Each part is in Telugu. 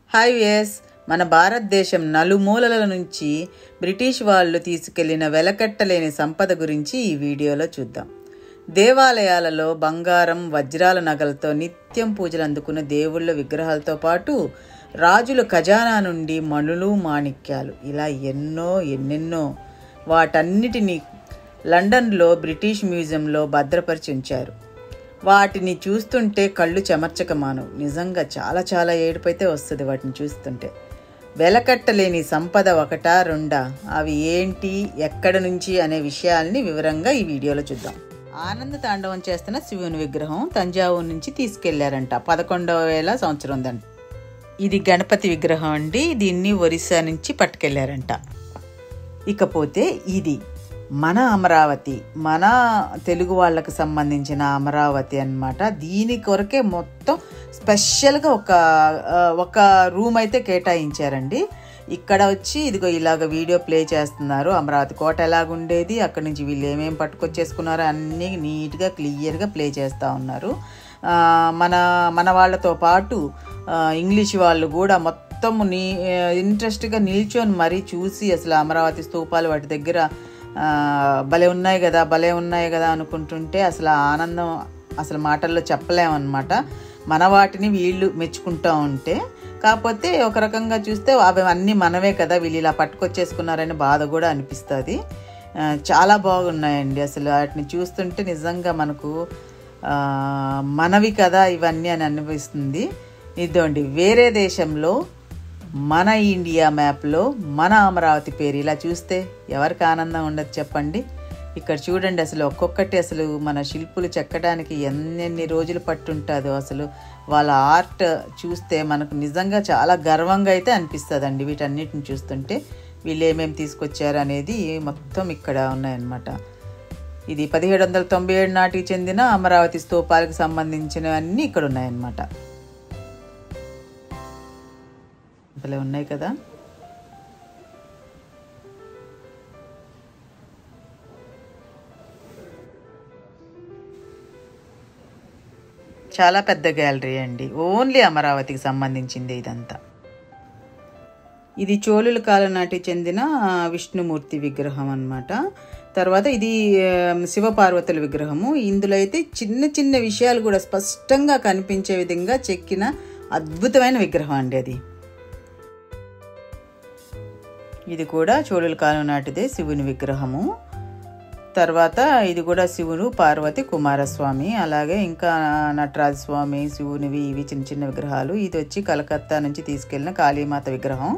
హాయ్ వియస్ మన భారతదేశం నలుమూలల నుంచి బ్రిటిష్ వాళ్ళు తీసుకెళ్లిన వెలకట్టలేని సంపద గురించి ఈ వీడియోలో చూద్దాం దేవాలయాలలో బంగారం వజ్రాల నగలతో నిత్యం పూజలు అందుకున్న దేవుళ్ళ విగ్రహాలతో పాటు రాజుల ఖజానా నుండి మణులు మాణిక్యాలు ఇలా ఎన్నో ఎన్నెన్నో వాటన్నిటినీ లండన్లో బ్రిటిష్ మ్యూజియంలో భద్రపరిచి ఉంచారు వాటిని చూస్తుంటే కళ్ళు చెమర్చక మానవు నిజంగా చాలా చాలా ఏడుపైతే వస్తుంది వాటిని చూస్తుంటే వెలకట్టలేని సంపద ఒకటా రెండా అవి ఏంటి ఎక్కడ నుంచి అనే విషయాల్ని వివరంగా ఈ వీడియోలో చూద్దాం ఆనంద తాండవం చేస్తున్న శివుని విగ్రహం తంజావూరు నుంచి తీసుకెళ్లారంట పదకొండవ వేల సంవత్సరం ఉందంట ఇది గణపతి విగ్రహం అండి దీన్ని ఒరిస్సా నుంచి పట్టుకెళ్లారంట ఇకపోతే ఇది మన అమరావతి మన తెలుగు వాళ్ళకి సంబంధించిన అమరావతి అన్నమాట దీని కొరకే మొత్తం స్పెషల్గా ఒక ఆ, ఒక రూమ్ అయితే కేటాయించారండి ఇక్కడ వచ్చి ఇదిగో ఇలాగ వీడియో ప్లే చేస్తున్నారు అమరావతి కోట ఎలాగుండేది అక్కడి నుంచి వీళ్ళు ఏమేమి పట్టుకొచ్చేసుకున్నారో అన్నీ నీట్గా క్లియర్గా ప్లే చేస్తూ ఉన్నారు ఆ, మన మన వాళ్ళతో పాటు ఆ, ఇంగ్లీష్ వాళ్ళు కూడా మొత్తం నీ ఇంట్రెస్ట్గా నిల్చొని మరీ చూసి అసలు అమరావతి స్తూపాలు వాటి దగ్గర ఆ, భలే ఉన్నాయి కదా భలే ఉన్నాయి కదా అనుకుంటుంటే అసలు ఆ ఆనందం అసలు మాటల్లో చెప్పలేమన్నమాట మన వాటిని వీళ్ళు మెచ్చుకుంటూ ఉంటే కాకపోతే ఒక రకంగా చూస్తే అవి అన్నీ మనవే కదా వీళ్ళు ఇలా పట్టుకొచ్చేసుకున్నారని బాధ కూడా అనిపిస్తుంది ఆ, చాలా బాగున్నాయండి అసలు వాటిని చూస్తుంటే నిజంగా మనకు ఆ, మనవి కదా ఇవన్నీ అని అనిపిస్తుంది ఇదోండి వేరే దేశంలో మన ఇండియా మ్యాప్లో మన అమరావతి పేరు ఇలా చూస్తే ఎవరికి ఆనందం ఉండదు చెప్పండి ఇక్కడ చూడండి అసలు ఒక్కొక్కటి అసలు మన శిల్పులు చెక్కడానికి ఎన్నెన్ని రోజులు పట్టుంటుందో అసలు వాళ్ళ ఆర్ట్ చూస్తే మనకు నిజంగా చాలా గర్వంగా అయితే అనిపిస్తుందండి వీటన్నిటిని చూస్తుంటే వీళ్ళు ఏమేమి తీసుకొచ్చారు అనేది మొత్తం ఇక్కడ ఉన్నాయన్నమాట ఇది పదిహేడు వందల తొంభై ఏడు నాటికి చెందిన అమరావతి స్తూపాలకు సంబంధించినవన్నీ ఇక్కడ ఉన్నాయన్నమాట భలే ఉన్నాయి కదా చాలా పెద్ద గ్యాలరీ అండి ఓన్లీ అమరావతికి సంబంధించింది ఇదంతా ఇది చోళుల కాలం నాటి చెందిన ఆ, విష్ణుమూర్తి విగ్రహం అన్నమాట తర్వాత ఇది ఆ, శివపార్వతుల విగ్రహము ఇందులో అయితే చిన్న చిన్న విషయాలు కూడా స్పష్టంగా కనిపించే విధంగా చెక్కిన అద్భుతమైన విగ్రహం అండి అది ఇది కూడా చోళుల కాలం నాటిదే శివుని విగ్రహము తర్వాత ఇది కూడా శివుడు పార్వతి కుమారస్వామి అలాగే ఇంకా నటరాజ స్వామి శివునివి ఇవి చిన్న చిన్న విగ్రహాలు ఇది వచ్చి కలకత్తా నుంచి తీసుకెళ్ళిన కాళీమాత విగ్రహం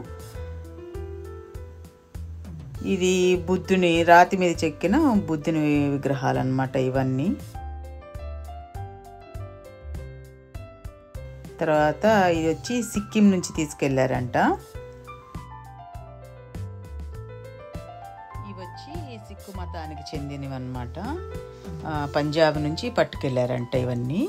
ఇది బుద్ధుని రాతి మీద చెక్కిన బుద్ధుని విగ్రహాలు అనమాట ఇవన్నీ తర్వాత ఇది వచ్చి సిక్కిం నుంచి తీసుకెళ్లారంట ఇవి వచ్చి సిక్కు మతానికి చెందినవి అనమాట పంజాబ్ నుంచి పట్టుకెళ్ళారంట ఇవన్నీ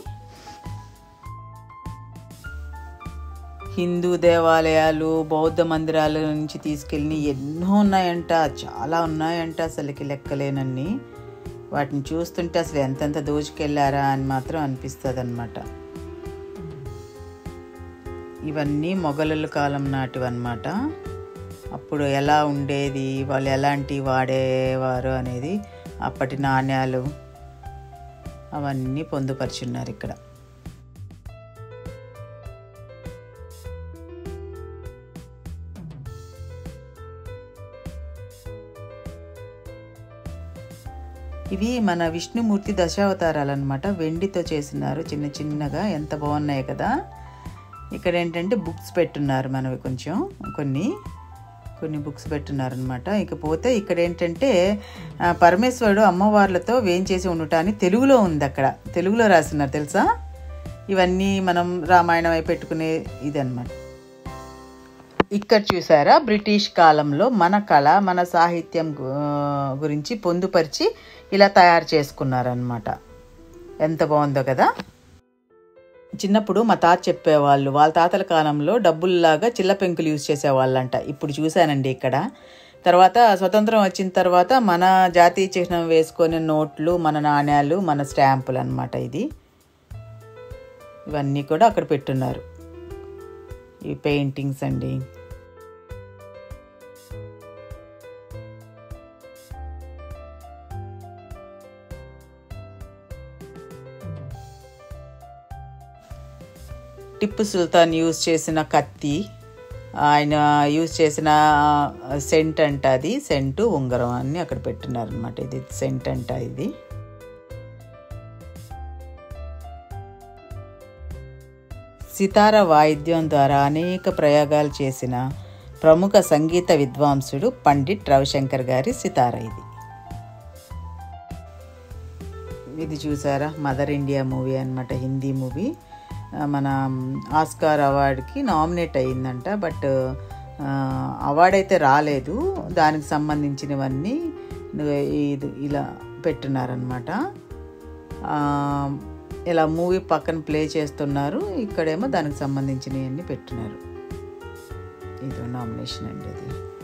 హిందూ దేవాలయాలు బౌద్ధ మందిరాల నుంచి తీసుకెళ్ళి ఎన్నో ఉన్నాయంట చాలా ఉన్నాయంట అసలుకి లెక్కలేనన్ని వాటిని చూస్తుంటే అసలు ఎంతెంత దోచుకెళ్ళారా అని మాత్రం అనిపిస్తుంది అనమాట ఇవన్నీ మొఘలుల కాలం నాటివన్నమాట అప్పుడు ఎలా ఉండేది వాళ్ళు ఎలాంటి వాడేవారు అనేది అప్పటి నాణ్యాలు అవన్నీ పొందుపరుచున్నారు ఇక్కడ ఇవి మన విష్ణుమూర్తి దశావతారాలు అనమాట వెండితో చేసినారు చిన్న చిన్నగా ఎంత బాగున్నాయి కదా ఇక్కడ ఏంటంటే బుక్స్ పెట్టున్నారు మనవి కొంచెం కొన్ని కొన్ని బుక్స్ పెట్టున్నారనమాట ఇకపోతే ఇక్కడ ఏంటంటే ఆ, పరమేశ్వరుడు అమ్మవార్లతో వేంచేసి ఉండటం అని తెలుగులో ఉంది అక్కడ తెలుగులో రాస్తున్నారు తెలుసా ఇవన్నీ మనం రామాయణం అయి పెట్టుకునే ఇదన్నమాట ఇక్కడ చూసారా బ్రిటిష్ కాలంలో మన కళ మన సాహిత్యం గు- గురించి పొందుపరిచి ఇలా తయారు చేసుకున్నారనమాట ఎంత బాగుందో కదా చిన్నప్పుడు మా తాత చెప్పేవాళ్ళు వాళ్ళ తాతల కాలంలో డబ్బుల్లాగా చిల్ల పెంకులు యూజ్ చేసేవాళ్ళంట ఇప్పుడు చూశానండి ఇక్కడ తర్వాత స్వతంత్రం వచ్చిన తర్వాత మన జాతీయ చిహ్నం వేసుకొని నోట్లు మన నాణ్యాలు మన స్టాంపులు అన్నమాట ఇది ఇవన్నీ కూడా అక్కడ పెట్టున్నారు ఈ పెయింటింగ్స్ అండి టిప్పు సుల్తాన్ యూజ్ చేసిన కత్తి ఆయన యూజ్ చేసిన సెంట్ అంట అది సెంటు ఉంగరం అన్ని అక్కడ పెట్టున్నారనమాట ఇది సెంట్ అంట ఇది సితార వాయిద్యం ద్వారా అనేక ప్రయోగాలు చేసిన ప్రముఖ సంగీత విద్వాంసుడు పండిట్ రవిశంకర్ గారి సితార ఇది ఇది చూసారా mother India movie Hindi movie మూవీ మన ఆస్కార్ అవార్డ్కి నామినేట్ అయ్యిందంట బట్ అవార్డ్ అయితే రాలేదు దానికి సంబంధించినవన్నీ ఇది ఇలా పెట్టున్నారనమాట ఇలా మూవీ పక్కన ప్లే చేస్తున్నారు ఇక్కడేమో దానికి సంబంధించినవన్నీ పెట్టున్నారు ఇది నామినేషన్ అండి అది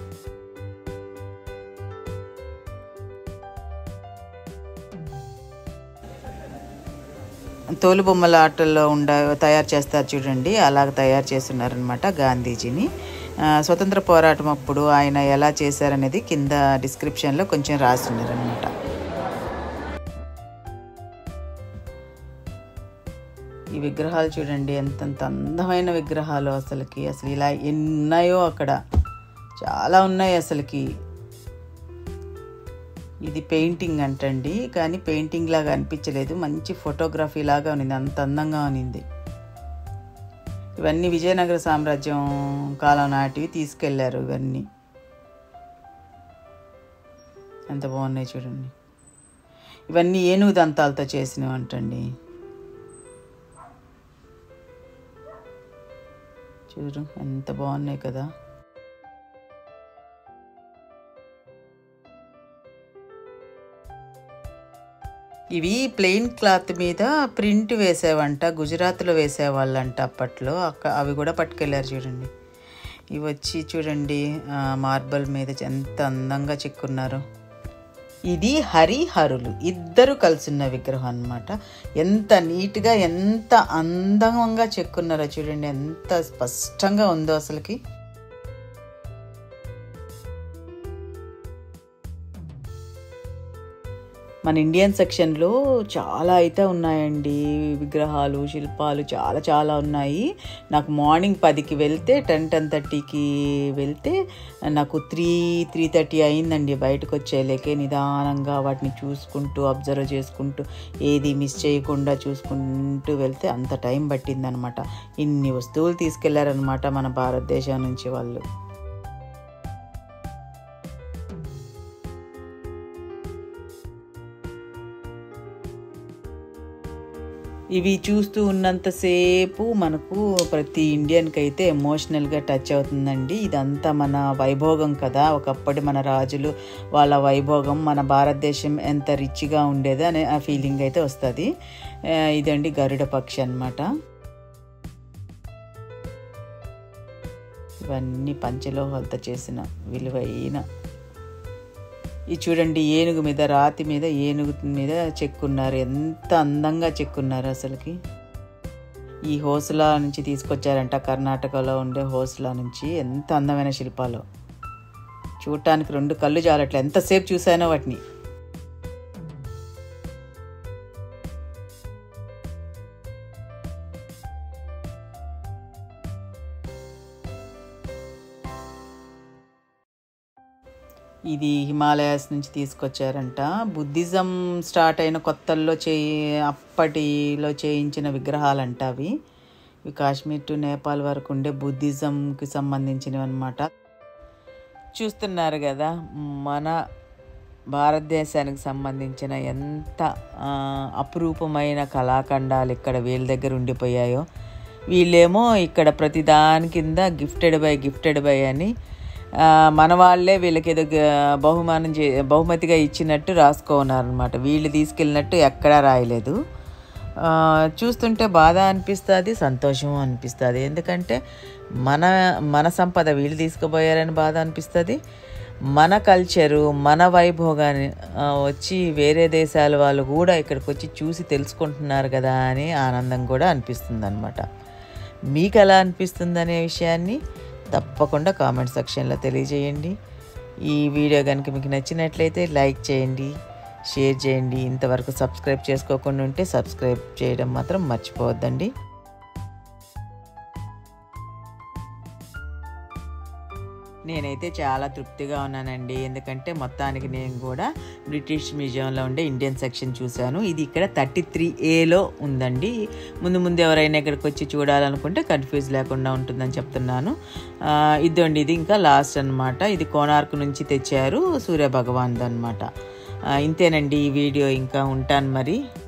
తోలు బొమ్మల ఆటల్లో ఉండ తయారు చేస్తారు చూడండి అలాగ తయారు చేస్తున్నారనమాట గాంధీజీని స్వతంత్ర పోరాటం అప్పుడు ఆయన ఎలా చేశారనేది కింద డిస్క్రిప్షన్లో కొంచెం రాస్తున్నారనమాట ఈ విగ్రహాలు చూడండి ఎంతంత అందమైన విగ్రహాలు అసలుకి అసలు ఇలా ఎన్నాయో అక్కడ చాలా ఉన్నాయి అసలుకి ఇది పెయింటింగ్ అంటండి కానీ పెయింటింగ్ లాగా అనిపించలేదు మంచి ఫోటోగ్రఫీ లాగా ఉన్నింది అంత అందంగా ఉన్నింది ఇవన్నీ విజయనగర సామ్రాజ్యం కాలం నాటివి తీసుకెళ్లారు ఇవన్నీ ఎంత బాగున్నాయి చూడండి ఇవన్నీ ఏనుగు దంతాలతో చేసినవి అంటండి చూడు ఎంత బాగున్నాయి కదా ఇవి ప్లెయిన్ క్లాత్ మీద ప్రింట్ వేసేవంట గుజరాత్లో వేసేవాళ్ళంట అప్పట్లో అక్క అవి కూడా పట్టుకెళ్ళారు చూడండి ఇవి వచ్చి చూడండి మార్బల్ మీద ఎంత అందంగా చెక్కున్నారు ఇది హరిహరులు ఇద్దరు కలిసిన విగ్రహం అనమాట ఎంత నీట్గా ఎంత అందంగా చెక్కున్నారో చూడండి ఎంత స్పష్టంగా ఉందో అసలుకి మన ఇండియన్ సెక్షన్లో చాలా అయితే ఉన్నాయండి విగ్రహాలు శిల్పాలు చాలా చాలా ఉన్నాయి నాకు మార్నింగ్ పదికి వెళ్తే టెన్ టెన్ థర్టీకి వెళ్తే నాకు త్రీ త్రీ థర్టీ అయిందండి బయటకు వచ్చేలేకే నిదానంగా వాటిని చూసుకుంటూ అబ్జర్వ్ చేసుకుంటూ ఏది మిస్ చేయకుండా చూసుకుంటూ వెళ్తే అంత టైం పట్టిందనమాట ఇన్ని వస్తువులు తీసుకెళ్లారనమాట మన భారతదేశం నుంచి వాళ్ళు ఇవి చూస్తూ ఉన్నంతసేపు మనకు ప్రతి ఇండియన్కి అయితే ఎమోషనల్గా టచ్ అవుతుందండి ఇదంతా మన వైభోగం కదా ఒకప్పటి మన రాజులు వాళ్ళ వైభోగం మన భారతదేశం ఎంత రిచ్గా ఉండేది అనే ఆ ఫీలింగ్ అయితే వస్తుంది ఇదండి గరుడ పక్షి అనమాట ఇవన్నీ పంచలోహాలతో చేసిన విలువైన ఇది చూడండి ఏనుగు మీద రాతి మీద ఏనుగు మీద చెక్కున్నారు ఎంత అందంగా చెక్కున్నారు అసలుకి ఈ హోసలా నుంచి తీసుకొచ్చారంట కర్ణాటకలో ఉండే హోసలా నుంచి ఎంత అందమైన శిల్పాలు చూడటానికి రెండు కళ్ళు చాలట్లే ఎంతసేపు చూసానో వాటిని ఇది హిమాలయాస్ నుంచి తీసుకొచ్చారంట బుద్ధిజం స్టార్ట్ అయిన కొత్తల్లో చేయి అప్పటిలో చేయించిన విగ్రహాలంట అవి ఇవి కాశ్మీర్ టు నేపాల్ వరకు ఉండే బుద్ధిజంకి సంబంధించినవి అనమాట చూస్తున్నారు కదా మన భారతదేశానికి సంబంధించిన ఎంత అపురూపమైన కళాఖండాలు ఇక్కడ వీళ్ళ దగ్గర ఉండిపోయాయో వీళ్ళేమో ఇక్కడ ప్రతిదాని కింద గిఫ్టెడ్ బై గిఫ్టెడ్ బై అని మన వాళ్ళే వీళ్ళకి ఏదో బహుమానం చే బహుమతిగా ఇచ్చినట్టు రాసుకోన్నారనమాట వీళ్ళు తీసుకెళ్ళినట్టు ఎక్కడా రాయలేదు చూస్తుంటే బాధ అనిపిస్తుంది సంతోషం అనిపిస్తుంది ఎందుకంటే మన మన సంపద వీళ్ళు తీసుకుపోయారని బాధ అనిపిస్తుంది మన కల్చరు మన వైభోగాన్ని వచ్చి వేరే దేశాల వాళ్ళు కూడా ఇక్కడికి వచ్చి చూసి తెలుసుకుంటున్నారు కదా అని ఆనందం కూడా అనిపిస్తుంది అనమాట మీకు ఎలా అనిపిస్తుంది అనే విషయాన్ని తప్పకుండా కామెంట్ సెక్షన్లో తెలియజేయండి ఈ వీడియో కనుక మీకు నచ్చినట్లయితే లైక్ చేయండి షేర్ చేయండి ఇంతవరకు సబ్స్క్రైబ్ చేసుకోకుండా ఉంటే సబ్స్క్రైబ్ చేయడం మాత్రం మర్చిపోవద్దండి నేనైతే చాలా తృప్తిగా ఉన్నానండి ఎందుకంటే మొత్తానికి నేను కూడా బ్రిటిష్ మ్యూజియంలో ఉండే ఇండియన్ సెక్షన్ చూశాను ఇది ఇక్కడ థర్టీ త్రీ ఏలో ఉందండి ముందు ముందు ఎవరైనా ఇక్కడికి వచ్చి చూడాలనుకుంటే కన్ఫ్యూజ్ లేకుండా ఉంటుందని చెప్తున్నాను ఆ, ఇదండి ఇది ఇంకా లాస్ట్ అన్నమాట ఇది కోనార్క్ నుంచి తెచ్చారు సూర్య భగవాన్ అనమాట ఇంతేనండి ఈ వీడియో ఇంకా ఉంటాను మరి